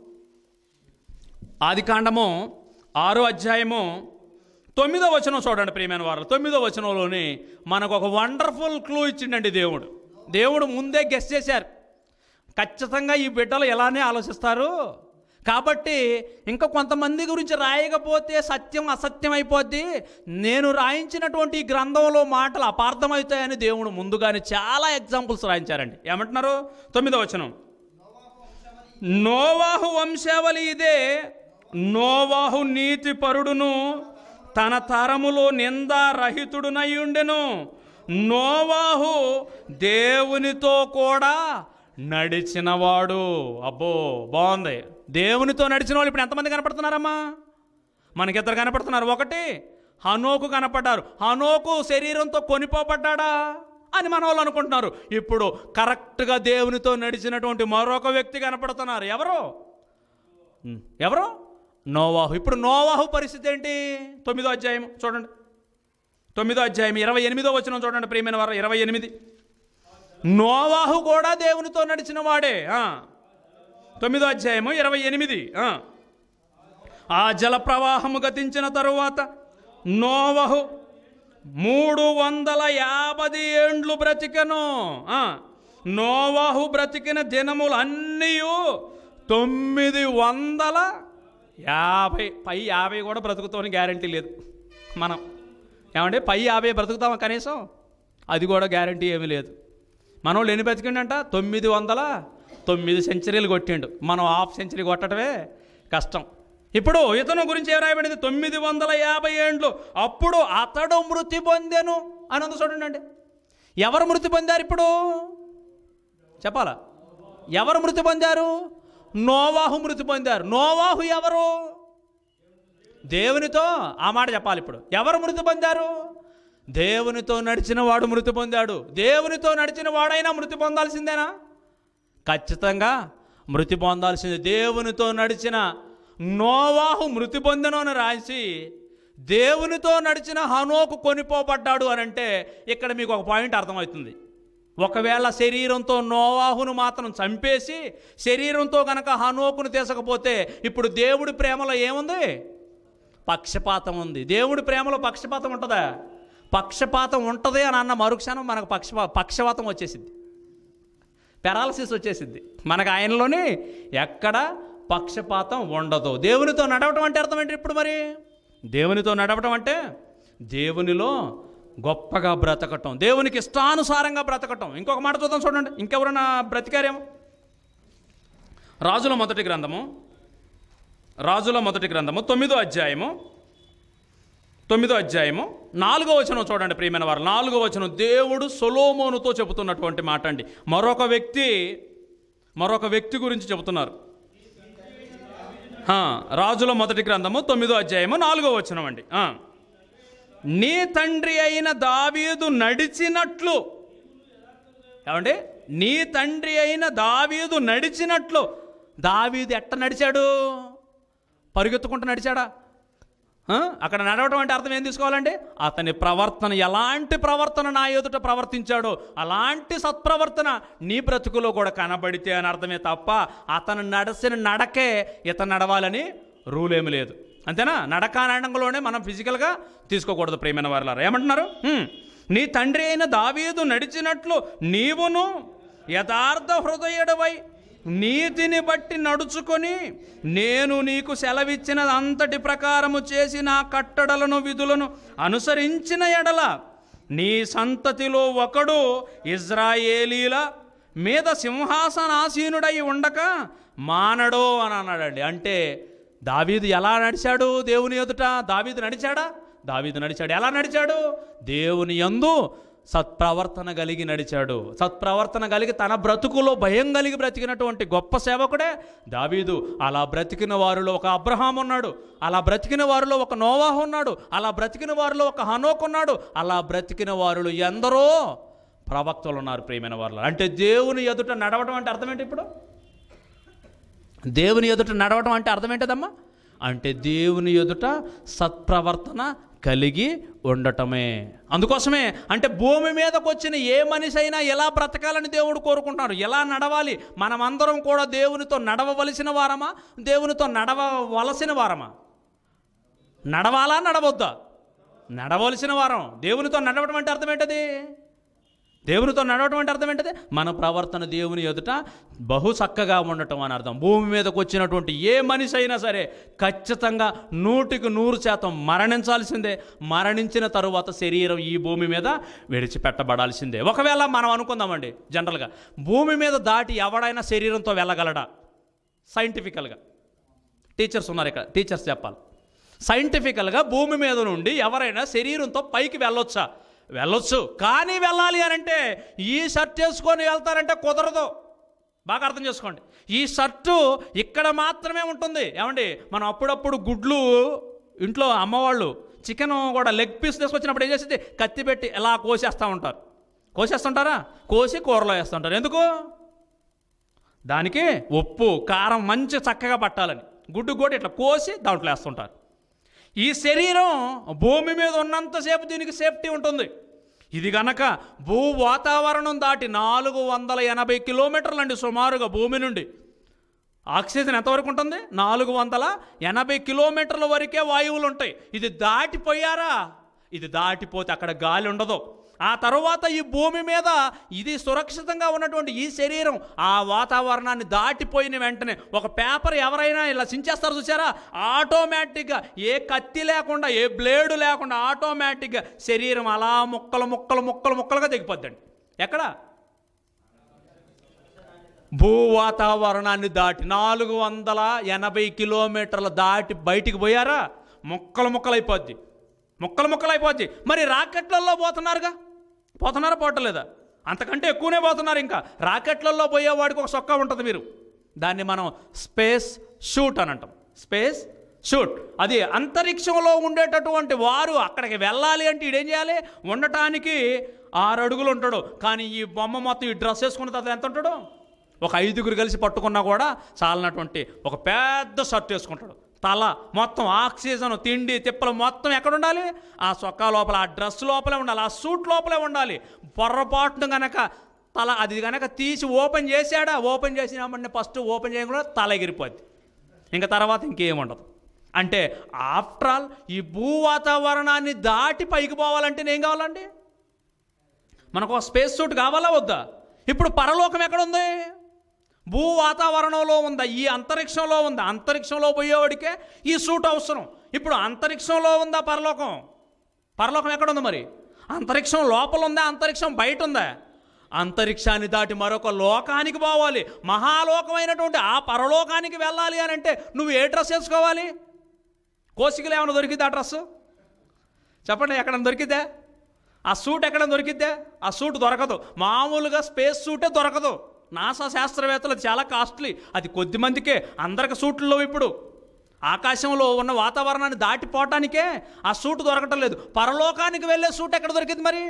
ఆది కాండము ఆరో అధ్యాయము తొమ్మిదో వచనం చూడండి ప్రియమైన వారు తొమ్మిదో వచనంలోని మనకు ఒక వండర్ఫుల్ క్లూ ఇచ్చిండండి దేవుడు దేవుడు ముందే గెస్ చేశారు ఖచ్చితంగా ఈ బిడ్డలు ఎలానే ఆలోచిస్తారు కాబట్టి ఇంకా కొంతమంది గురించి రాయకపోతే సత్యం అసత్యం అయిపోద్ది నేను రాయించినటువంటి ఈ గ్రంథంలో మాటలు అపార్థమవుతాయని దేవుడు ముందుగానే చాలా ఎగ్జాంపుల్స్ రాయించారండి ఏమంటున్నారు తొమ్మిదో వచనం నోవాహు వంశావళి ఇదే నోవాహు నీతి పరుడును తన తరములో నిందారహితుడునై ఉండెను నోవాహు దేవునితో కూడా నడిచినవాడు అబ్బో బాగుంది దేవునితో నడిచిన వాళ్ళు ఇప్పుడు ఎంతమంది కనపడుతున్నారమ్మా మనకిద్దరు కనపడుతున్నారు ఒకటి హనోకు కనపడ్డారు హనోకు శరీరంతో కొనిపోబడ్డాడా అని మన వాళ్ళు అనుకుంటున్నారు ఇప్పుడు కరెక్ట్గా దేవునితో నడిచినటువంటి మరొక వ్యక్తి కనపడుతున్నారు ఎవరు ఉమ్, ఎవరు నోవాహు ఇప్పుడు నోవాహు పరిస్థితి ఏంటి తొమ్మిదో అధ్యాయం చూడండి తొమ్మిదో అధ్యాయం ఇరవై ఎనిమిదో వచ్చిన చూడండి ప్రియమైన వారు ఇరవై ఎనిమిది నోవాహు కూడా దేవునితో నడిచిన వాడే ఆ. తొమ్మిదో అధ్యాయము ఇరవై ఎనిమిది ఆ. ఆ జల ప్రవాహము గతించిన తరువాత నోవహు మూడు వందల యాభై ఏండ్లు బ్రతికెను ఆ, నోవహు బ్రతికిన దినములు అన్నీ తొమ్మిది వందల యాభై పై యాభై కూడా బ్రతుకుతామని గ్యారంటీ లేదు మనం ఏమంటే పై యాభై బ్రతుకుతామా కనీసం అది కూడా గ్యారంటీ ఏమీ లేదు మనోళ్ళు ఎన్ని బతికిండంట తొమ్మిది వందల తొమ్మిది సెంచరీలు కొట్టిండు మనం హాఫ్ సెంచరీ కొట్టడమే కష్టం ఇప్పుడు ఇతను గురించి ఏం రాయబడింది తొమ్మిది వందల యాభై ఏండ్లు అప్పుడు అతడు మృతి పొందెను అని ఉంది చూడండి అండి ఎవరు మృతి పొందారు ఇప్పుడు చెప్పాలా ఎవరు మృతి పొందారు నోవాహు మృతి పొందారు నోవాహు ఎవరు దేవునితో ఆ మాట చెప్పాలి ఇప్పుడు ఎవరు మృతి పొందారు దేవునితో నడిచిన వాడు మృతి పొందాడు దేవునితో నడిచిన వాడైనా మృతి పొందాల్సిందేనా ఖచ్చితంగా మృతి పొందాల్సింది దేవునితో నడిచిన నోవాహు మృతి పొందను అని రాసి దేవునితో నడిచిన హనోకు కొనిపోబడ్డాడు అని అంటే ఇక్కడ మీకు ఒక పాయింట్ అర్థమవుతుంది ఒకవేళ శరీరంతో నోవాహును మాత్రం చంపేసి శరీరంతో కనుక హనోకును తీసకపోతే ఇప్పుడు దేవుడి ప్రేమలో ఏముంది పక్షపాతం ఉంది దేవుడి ప్రేమలో పక్షపాతం ఉంటుందా పక్షపాతం ఉంటుంది అని అన్న మరుక్షణం మనకు పక్షపా పక్షపాతం వచ్చేసింది పెరాలసిస్ వచ్చేసింది మనకు ఆయనలోని ఎక్కడ పక్షపాతం ఉండదు దేవునితో నడవటం అంటే అర్థం ఏంటి ఇప్పుడు మరి దేవునితో నడవటం అంటే దేవునిలో గొప్పగా బ్రతకటం దేవునికి ఇష్టానుసారంగా బ్రతకటం ఇంకొక మాట చూద్దాం చూడండి ఇంకెవరైనా బ్రతికారేమో రాజుల మొదటి గ్రంథము రాజుల మొదటి గ్రంథము తొమ్మిదో అధ్యాయము తొమ్మిదో అధ్యాయము నాలుగో వచనం చూడండి ప్రియమైన వారు నాలుగో వచనం దేవుడు సొలోమోనుతో చెబుతున్నటువంటి మాట అండి మరొక వ్యక్తి మరొక వ్యక్తి గురించి చెబుతున్నారు ఆ, రాజుల మొదటి గ్రంథము తొమ్మిదో అధ్యాయము నాలుగో వచనం అండి ఆ. నీ తండ్రి అయిన దావీదు నడిచినట్లు ఏమండి నీ తండ్రి అయిన దావీదు నడిచినట్లు దావీదు ఎట్ట నడిచాడు పరుగెత్తుకుంటూ నడిచాడా ఆ? అక్కడ నడవటం అంటే అర్థం ఏం తీసుకోవాలండి అతని ప్రవర్తన ఎలాంటి ప్రవర్తన నా ఎదుట ప్రవర్తించాడో అలాంటి సత్ప్రవర్తన నీ బ్రతుకులో కూడా కనబడితే అని అర్థమే తప్ప అతను నడసిన నడకే ఇతను నడవాలని రూల్ ఏమి లేదు అంతేనా నడకానండంలోనే మనం ఫిజికల్గా తీసుకోకూడదు ప్రేమైన వారులారా ఏమంటున్నారు హ్మ్. నీ తండ్రి అయిన దావీదు నడిచినట్లు నీవును యథార్థ హృదయుడవై నీతిని బట్టి నడుచుకొని నేను నీకు సెలవిచ్చిన అంతటి ప్రకారము చేసి నా కట్టడలను విధులను అనుసరించిన ఎడల నీ సంతతిలో ఒకడు ఇజ్రాయేలీల మీద సింహాసనాసీనుడై ఉండక మానడో అని అన్నాడండి అంటే దావీదు ఎలా నడిచాడు దేవుని ఎదుట దావీదు నడిచాడా దావీదు నడిచాడు ఎలా నడిచాడు దేవుని యందు సత్ప్రవర్తన కలిగి నడిచాడు సత్ప్రవర్తన కలిగి తన బ్రతుకులో భయం కలిగి బ్రతికినటువంటి గొప్ప సేవకుడే దావీదు అలా బ్రతికిన వారిలో ఒక అబ్రహాం ఉన్నాడు అలా బ్రతికిన వారిలో ఒక నోవాహు ఉన్నాడు అలా బ్రతికిన వారిలో ఒక హనోక్ ఉన్నాడు అలా బ్రతికిన వారిలో ఎందరో ప్రవక్తలు ఉన్నారు ప్రియమైన వారిలో అంటే దేవుని ఎదుట నడవడం అంటే అర్థం ఏంటి ఇప్పుడు దేవుని ఎదుట నడవటం అంటే అర్థం ఏంటదమ్మా అంటే దేవుని ఎదుట సత్ప్రవర్తన కలిగి ఉండటమే అందుకోసమే అంటే భూమి మీదకి వచ్చిన ఏ మనిషి అయినా ఎలా బ్రతకాలని దేవుడు కోరుకుంటున్నారు ఎలా నడవాలి మనమందరం కూడా దేవునితో నడవవలసిన వారమా దేవునితో నడవవలసిన వారమా నడవాలా నడవద్దా నడవలసిన వారం దేవునితో నడవడం అంటే అర్థం ఏంటది దేవునితో నడవటం అంటే అర్థం ఏంటది మన ప్రవర్తన దేవుని ఎదుట బహు చక్కగా ఉండటం అని అర్థం భూమి మీదకి వచ్చినటువంటి ఏ మనిషి అయినా సరే ఖచ్చితంగా నూటికి నూరు శాతం మరణించాల్సిందే మరణించిన తరువాత శరీరం ఈ భూమి మీద విడిచిపెట్టబడాల్సిందే ఒకవేళ మనం అనుకుందామండి జనరల్గా భూమి మీద దాటి ఎవడైనా శరీరంతో వెళ్ళగలడా సైంటిఫికల్గా టీచర్స్ ఉన్నారు ఇక్కడ టీచర్స్ చెప్పాలి సైంటిఫికల్గా భూమి మీద నుండి ఎవరైనా శరీరంతో పైకి వెళ్ళొచ్చా వెళ్ళొచ్చు కానీ వెళ్ళాలి అని అంటే ఈ షర్ట్ వేసుకొని వెళ్తారంటే కుదరదు బాగా అర్థం చేసుకోండి ఈ షర్టు ఇక్కడ మాత్రమే ఉంటుంది ఏమండి మనం అప్పుడప్పుడు గుడ్లు ఇంట్లో అమ్మవాళ్ళు చికెన్ కూడా లెగ్ పీస్ తీసుకొచ్చినప్పుడు ఏం చేసింది కత్తి పెట్టి ఎలా కోసేస్తూ ఉంటారు కోసేస్తుంటారా కోసి కూరలో వేస్తుంటారు ఎందుకు దానికి ఉప్పు కారం మంచి చక్కగా పట్టాలని గుడ్డు కూడా ఇట్లా కోసి దాంట్లో వేస్తుంటారు ఈ శరీరం భూమి మీద ఉన్నంతసేపు దీనికి సేఫ్టీ ఉంటుంది ఇది గనక భూ వాతావరణం దాటి నాలుగు వందల ఎనభై కిలోమీటర్లు అండి సుమారుగా భూమి నుండి ఆక్సిజన్ ఎంతవరకు ఉంటుంది నాలుగు వందల ఎనభై కిలోమీటర్ల వరకే వాయువులు ఉంటాయి ఇది దాటిపోయారా ఇది దాటిపోతే అక్కడ గాలి ఉండదు ఆ తర్వాత ఈ భూమి మీద ఇది సురక్షితంగా ఉన్నటువంటి ఈ శరీరం ఆ వాతావరణాన్ని దాటిపోయిన వెంటనే ఒక పేపర్ ఎవరైనా ఇలా చించేస్తారు చూసారా ఆటోమేటిక్గా ఏ కత్తి లేకుండా ఏ బ్లేడు లేకుండా ఆటోమేటిక్గా శరీరం అలా ముక్కలు ముక్కలు ముక్కలు ముక్కలుగా తెగిపోద్దండి ఎక్కడ భూ వాతావరణాన్ని దాటి నాలుగు వందల ఎనభై కిలోమీటర్ల దాటి బయటికి పోయారా ముక్కలు ముక్కలు అయిపోద్ది ముక్కలు ముక్కలు అయిపోద్ది మరి రాకెట్లలో పోతున్నారుగా పోతున్నారా పోవట్లేదా అంతకంటే ఎక్కువనే పోతున్నారు ఇంకా రాకెట్లలో పోయేవాడికి ఒక సొక్క ఉంటుంది మీరు దాన్ని మనం స్పేస్ షూట్ అని అంటాం స్పేస్ షూట్ అది అంతరిక్షంలో ఉండేటటువంటి వారు అక్కడికి వెళ్ళాలి అంటే ఈడేం చేయాలి ఉండటానికి ఆరు అడుగులు ఉంటాడు కానీ ఈ బొమ్మ మొత్తం ఈ డ్రెస్ వేసుకున్న తర్వాత ఎంత ఉంటాడు ఒక ఐదుగురు కలిసి పట్టుకున్నా కూడా చాలినటువంటి ఒక పెద్ద షర్ట్ వేసుకుంటాడు తల మొత్తం ఆక్సిజన్ తిండి తిప్పలు మొత్తం ఎక్కడ ఉండాలి ఆ సొక్కా లోపల ఆ డ్రెస్ లోపలే ఉండాలి ఆ సూట్ లోపలే ఉండాలి పొర్రపాటును గనక తల అది గనక తీసి ఓపెన్ చేశాడా ఓపెన్ చేసినామంటే ఫస్ట్ ఓపెన్ చేయకుండా తల ఎగిరిపోద్ది ఇంకా తర్వాత ఇంకేం ఉండదు అంటే ఆఫ్టర్ ఆల్ ఈ భూ వాతావరణాన్ని దాటి పైకి పోవాలంటే ఏం కావాలండి మనకు ఒక స్పేస్ సూట్ కావాలా వద్దా ఇప్పుడు పరలోకం ఎక్కడుంది భూ వాతావరణంలో ఉందా ఈ అంతరిక్షంలో ఉందా అంతరిక్షంలో పోయేవాడికే ఈ సూట్ అవసరం ఇప్పుడు అంతరిక్షంలో ఉందా పరలోకం పరలోకం ఎక్కడుంది మరి అంతరిక్షం లోపల ఉందా అంతరిక్షం బయట ఉందా అంతరిక్షాన్ని దాటి మరొక లోకానికి పోవాలి మహాలోకమైనటువంటి ఆ పరలోకానికి వెళ్ళాలి అని అంటే నువ్వు ఏ డ్రెస్ వేసుకోవాలి కోసికలు ఏమైనా దొరికింది ఆ డ్రెస్సు చెప్పండి ఎక్కడ దొరికిద్దా ఆ సూట్ ఎక్కడ దొరికిద్దా ఆ సూట్ దొరకదు మామూలుగా స్పేస్ సూటే దొరకదు నాసా శాస్త్రవేత్తలు అది చాలా కాస్ట్లీ అది కొద్ది మందికే అందరికి సూట్లు ఇప్పుడు ఆకాశంలో ఉన్న వాతావరణాన్ని దాటిపోవటానికే ఆ సూట్ దొరకటం లేదు పరలోకానికి వెళ్ళే సూట్ ఎక్కడ దొరికింది మరి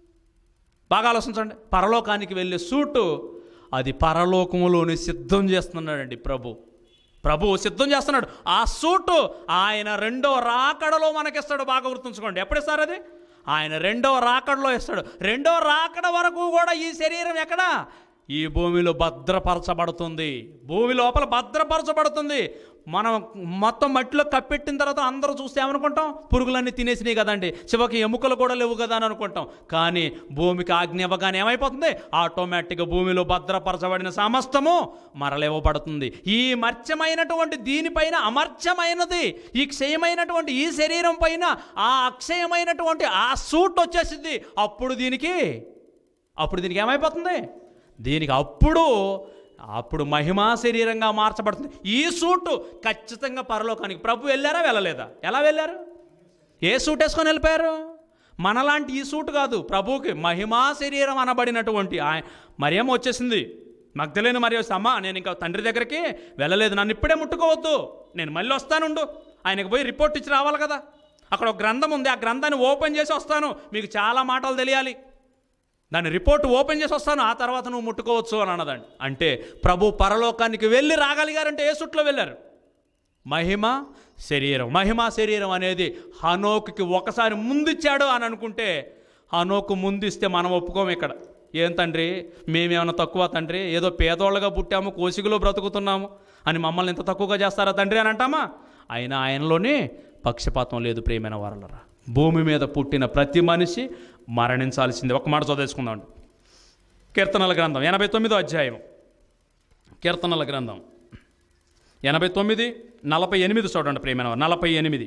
బాగా ఆలోచించండి పరలోకానికి వెళ్ళే సూటు అది పరలోకములోని సిద్ధం చేస్తున్నాడండి ప్రభు ప్రభు సిద్ధం చేస్తున్నాడు ఆ సూటు ఆయన రెండో రాకడలో మనకిస్తాడు బాగా గుర్తుంచుకోండి ఎప్పుడు ఇస్తారు అది ఆయన రెండో రాకడలో ఇస్తాడు రెండో రాకడ వరకు కూడా ఈ శరీరం ఎక్కడ ఈ భూమిలో భద్రపరచబడుతుంది భూమి లోపల భద్రపరచబడుతుంది మనం మొత్తం మట్టిలో కప్పెట్టిన తర్వాత అందరూ చూస్తే ఏమనుకుంటాం పురుగులన్నీ తినేసినాయి కదండి చివరికి ఎముకలు కూడా లేవు కదా అని అనుకుంటాం కానీ భూమికి ఆజ్ఞ ఇవ్వగానే ఏమైపోతుంది ఆటోమేటిక్గా భూమిలో భద్రపరచబడిన సమస్తము మరలివ్వబడుతుంది ఈ మర్చమైనటువంటి దీనిపైన అమర్చమైనది ఈ క్షయమైనటువంటి ఈ శరీరం పైన ఆ అక్షయమైనటువంటి ఆ సూట్ వచ్చేసింది అప్పుడు దీనికి అప్పుడు దీనికి ఏమైపోతుంది దీనికి అప్పుడు అప్పుడు మహిమా శరీరంగా మార్చబడుతుంది ఈ సూటు ఖచ్చితంగా పరలోకానికి ప్రభు వెళ్ళారా వెళ్ళలేదా ఎలా వెళ్ళారు ఏ సూట్ వేసుకొని వెళ్ళిపోయారు మనలాంటి ఈ సూట్ కాదు ప్రభువుకి మహిమా శరీరం అనబడినటువంటి ఆయ మరియమ్మ వచ్చేసింది మగ్ధలేని మరి వస్తే అమ్మా నేను ఇంకా తండ్రి దగ్గరికి వెళ్ళలేదు నన్ను ఇప్పుడే ముట్టుకోవద్దు నేను మళ్ళీ వస్తానుండు ఆయనకు పోయి రిపోర్ట్ ఇచ్చి రావాలి కదా అక్కడ ఒక గ్రంథం ఉంది ఆ గ్రంథాన్ని ఓపెన్ చేసి వస్తాను మీకు చాలా మాటలు తెలియాలి దాని రిపోర్ట్ ఓపెన్ చేసి వస్తాను ఆ తర్వాత నువ్వు ముట్టుకోవచ్చు అని అన్నదండి అంటే ప్రభు పరలోకానికి వెళ్ళి రాగలిగారంటే ఏ సుట్లో వెళ్ళారు మహిమ శరీరం మహిమా శరీరం అనేది హనోకుకి ఒకసారి ముందిచ్చాడు అని అనుకుంటే హనోకు ముందిస్తే మనం ఒప్పుకోము ఇక్కడ ఏం తండ్రి మేమేమన్నా తక్కువ తండ్రి ఏదో పేదోళ్ళగా పుట్టాము కోసికలో బ్రతుకుతున్నాము అని మమ్మల్ని ఇంత తక్కువగా చేస్తారా తండ్రి అని అంటామా అయినా ఆయనలోనే పక్షపాతం లేదు ప్రియమైన వారలరా భూమి మీద పుట్టిన ప్రతి మనిషి మరణించాల్సిందే ఒక మాట చదివేసుకుందాం కీర్తనల గ్రంథం ఎనభై తొమ్మిదో అధ్యాయం కీర్తనల గ్రంథం ఎనభై తొమ్మిది నలభై ఎనిమిది చూడండి ప్రేమైన వారు. నలభై ఎనిమిది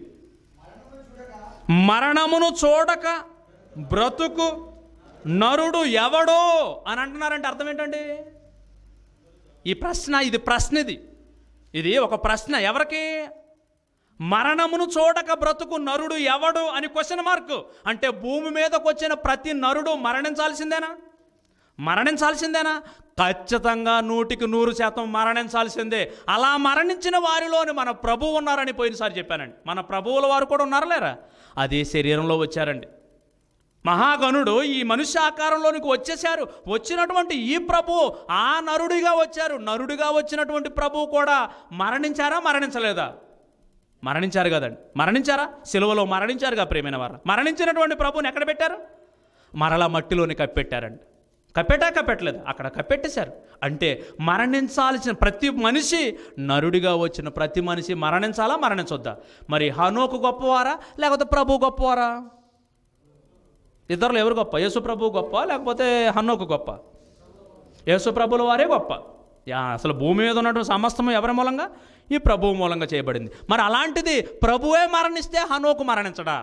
మరణమును చూడక బ్రతుకు నరుడు ఎవడో అని అంటున్నారంటే అర్థం ఏంటండి ఈ ప్రశ్న ఇది ప్రశ్న ఇది ఇది ఒక ప్రశ్న ఎవరికి మరణమును చూడక బ్రతుకు నరుడు ఎవడు అని క్వశ్చన్ మార్క్ అంటే భూమి మీదకు వచ్చిన ప్రతి నరుడు మరణించాల్సిందేనా మరణించాల్సిందేనా ఖచ్చితంగా నూటికి నూరు శాతం మరణించాల్సిందే అలా మరణించిన వారిలోని మన ప్రభువు ఉన్నారని పోయినసారి చెప్పానండి మన ప్రభువుల వారు కూడా ఉన్నారా లేరా అదే శరీరంలో వచ్చారండి మహాగణుడు ఈ మనుష్య ఆకారంలోనికి వచ్చేశారు వచ్చినటువంటి ఈ ప్రభు ఆ నరుడిగా వచ్చారు నరుడిగా వచ్చినటువంటి ప్రభువు కూడా మరణించారా మరణించలేదా మరణించారు కదండి మరణించారా సిలువలో మరణించారుగా ప్రేమైన వారు మరణించినటువంటి ప్రభుని ఎక్కడ పెట్టారు మరలా మట్టిలోని కప్పెట్టారండి కప్పెట్టా కప్పెట్టలేదు అక్కడ కప్పెట్టేశారు అంటే మరణించాల్సిన ప్రతి మనిషి నరుడిగా వచ్చిన ప్రతి మనిషి మరణించాలా మరణించొద్దా మరి హనోకు గొప్పవారా లేకపోతే ప్రభు గొప్పవారా ఇద్దరులు ఎవరు గొప్ప యేసు ప్రభు గొప్ప లేకపోతే హన్నోకు గొప్ప యేసు ప్రభుల వారే గొప్ప యా అసలు భూమి మీద ఉన్నటువంటి సమస్తము ఎవరి మూలంగా ఈ ప్రభువు మూలంగా చేయబడింది మరి అలాంటిది ప్రభువే మరణిస్తే హనోకు మరణించడా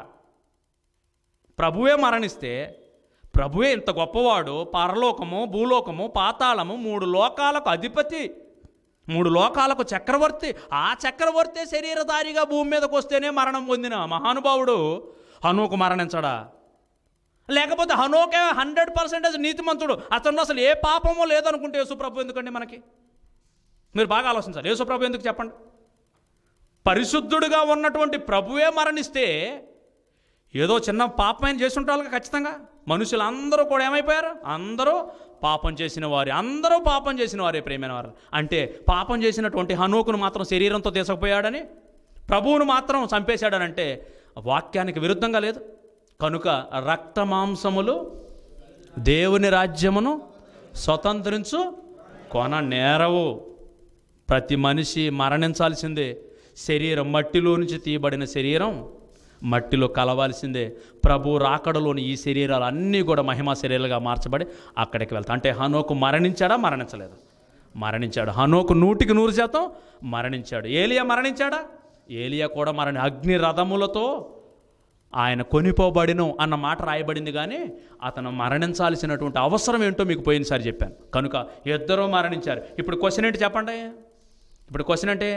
ప్రభువే మరణిస్తే ప్రభువే ఇంత గొప్పవాడు పరలోకము భూలోకము పాతాళము మూడు లోకాలకు అధిపతి మూడు లోకాలకు చక్రవర్తి ఆ చక్రవర్తి శరీరధారిగా భూమి మీదకి వస్తేనే మరణం పొందిన మహానుభావుడు హనుకు మరణించడా లేకపోతే హనోకే హండ్రెడ్ పర్సెంటేజ్ నీతిమంతుడు అతను అసలు ఏ పాపమో లేదనుకుంటే యేసుప్రభు ఎందుకండి మనకి మీరు బాగా ఆలోచించాలి యేసుప్రభు ఎందుకు చెప్పండి పరిశుద్ధుడుగా ఉన్నటువంటి ప్రభువే మరణిస్తే ఏదో చిన్న పాపమైన చేసి ఉంటారు ఖచ్చితంగా మనుషులు అందరూ కూడా ఏమైపోయారు అందరూ పాపం చేసిన వారి అందరూ పాపం చేసిన వారే ప్రేమైన వారు అంటే పాపం చేసినటువంటి హనోకును మాత్రం శరీరంతో తీసుకుపోయాడని ప్రభువును మాత్రం చంపేశాడనంటే వాక్యానికి విరుద్ధంగా లేదు కనుక రక్త మాంసములు దేవుని రాజ్యమును స్వతంత్రించు కొన నేరవు ప్రతి మనిషి మరణించాల్సిందే శరీరం మట్టిలో నుంచి తీయబడిన శరీరం మట్టిలో కలవాల్సిందే ప్రభు రాకడలోని ఈ శరీరాలు అన్నీ కూడా మహిమా శరీరాలుగా మార్చబడి అక్కడికి వెళ్తాయి అంటే హనోకు మరణించాడా మరణించలేదు మరణించాడు హనోకు నూటికి నూరు శాతం మరణించాడు ఏలియా మరణించాడా ఏలియా కూడా మరణి అగ్ని రథములతో ఆయన కొనిపోబడిను అన్న మాట రాయబడింది కానీ అతను మరణించాల్సినటువంటి అవసరం ఏంటో మీకు పోయినసారి చెప్పాను కనుక ఇద్దరూ మరణించారు ఇప్పుడు క్వశ్చన్ ఏంటి చెప్పండి ఇప్పుడు క్వశ్చన్ అంటే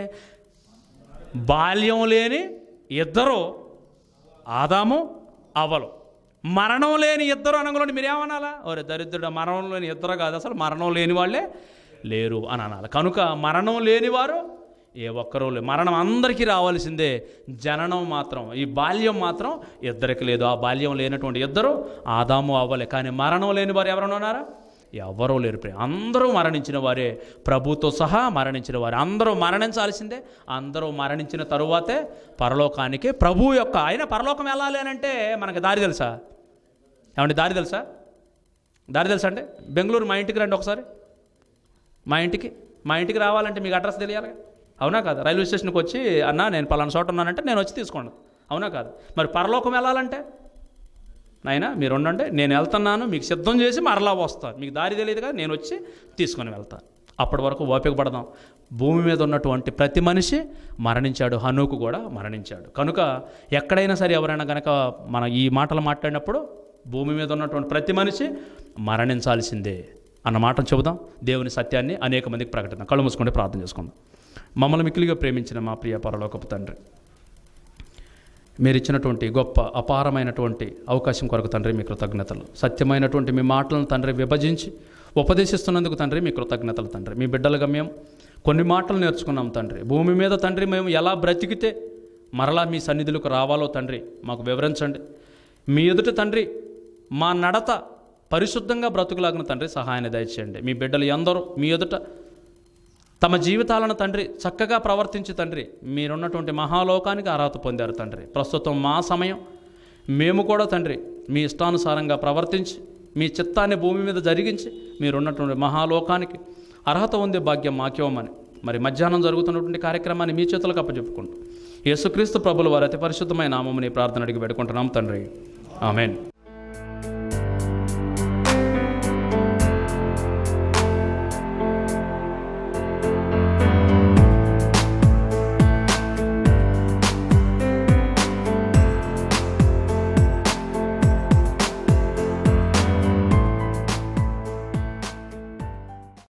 బాల్యం లేని ఇద్దరు ఆదాము అవ్వలు మరణం లేని ఇద్దరు అనగలండి మీరేమనాలా ఓరే దరిద్రుడు మరణం లేని ఇద్దరు కాదు అసలు మరణం లేని వాళ్ళే లేరు అని అనాలి కనుక మరణం లేనివారు ఏ ఒక్కరూ లేరు మరణం అందరికీ రావాల్సిందే జననం మాత్రం ఈ బాల్యం మాత్రం ఇద్దరికి లేదు ఆ బాల్యం లేనటువంటి ఇద్దరు ఆదాము అవ్వలే కానీ మరణం లేని వారు ఎవరైనా ఉన్నారా ఎవరూ లేరు ప్రియ అందరూ మరణించిన వారే ప్రభుతో సహా మరణించిన వారే అందరూ మరణించాల్సిందే అందరూ మరణించిన తరువాతే పరలోకానికి ప్రభు యొక్క ఆయన పరలోకం వెళ్ళాలి అని అంటే మనకి దారి తెలుసా ఏమండి దారి తెలుసా దారి తెలుసా అండి బెంగళూరు మా ఇంటికి రండి ఒకసారి మా ఇంటికి మా ఇంటికి రావాలంటే మీకు అడ్రస్ తెలియాలి అవునా కాదు రైల్వే స్టేషన్కి వచ్చి అన్నా నేను పలానా చోట ఉన్నానంటే నేను వచ్చి తీసుకోండి అవునా కాదు మరి పరలోకం వెళ్ళాలంటే నాయనా మీరు ఉండండి నేను వెళ్తున్నాను మీకు సిద్ధం చేసి మరలా వస్తాను మీకు దారి తెలియదు కదా నేను వచ్చి తీసుకొని వెళ్తాను అప్పటి వరకు ఓపిక పడదాం భూమి మీద ఉన్నటువంటి ప్రతి మనిషి మరణించాడు హనుకు కూడా మరణించాడు కనుక ఎక్కడైనా సరే ఎవరైనా కనుక మన ఈ మాటలు మాట్లాడినప్పుడు భూమి మీద ఉన్నటువంటి ప్రతి మనిషి మరణించాల్సిందే అన్న మాటను చెబుదాం దేవుని సత్యాన్ని అనేక మందికి ప్రకటిద్దాం కళ్ళు మూసుకుంటే ప్రార్థన చేసుకుందాం మమ్మల్ని మిక్కిలిగా ప్రేమించిన మా ప్రియ పరలోకపు తండ్రి మీరు ఇచ్చినటువంటి గొప్ప అపారమైనటువంటి అవకాశం కొరకు తండ్రి మీ కృతజ్ఞతలు సత్యమైనటువంటి మీ మాటలను తండ్రి విభజించి ఉపదేశిస్తున్నందుకు తండ్రి మీ కృతజ్ఞతలు తండ్రి మీ బిడ్డలుగా మేము కొన్ని మాటలు నేర్చుకున్నాం తండ్రి భూమి మీద తండ్రి మేము ఎలా బ్రతికితే మరలా మీ సన్నిధులకు రావాలో తండ్రి మాకు వివరించండి మీ ఎదుట తండ్రి మా నడత పరిశుద్ధంగా బ్రతుకులాగిన తండ్రి సహాయాన్ని దయచేయండి మీ బిడ్డలు ఎందరూ మీ ఎదుట తమ జీవితాలను తండ్రి చక్కగా ప్రవర్తించి తండ్రి మీరున్నటువంటి మహాలోకానికి అర్హత పొందారు తండ్రి ప్రస్తుతం మా సమయం మేము కూడా తండ్రి మీ ఇష్టానుసారంగా ప్రవర్తించి మీ చిత్తాన్ని భూమి మీద జరిగించి మీరున్నటువంటి మహాలోకానికి అర్హత ఉండే భాగ్యం మాకివ్వమని మరి మధ్యాహ్నం జరుగుతున్నటువంటి కార్యక్రమాన్ని మీ చేతులకు అప్పచెప్పుకుంటూ యేసుక్రీస్తు ప్రభులు వారి అతి పరిశుద్ధమైన నామముని ప్రార్థన అడిగి పెట్టుకుంటున్నాం తండ్రి ఆమెన్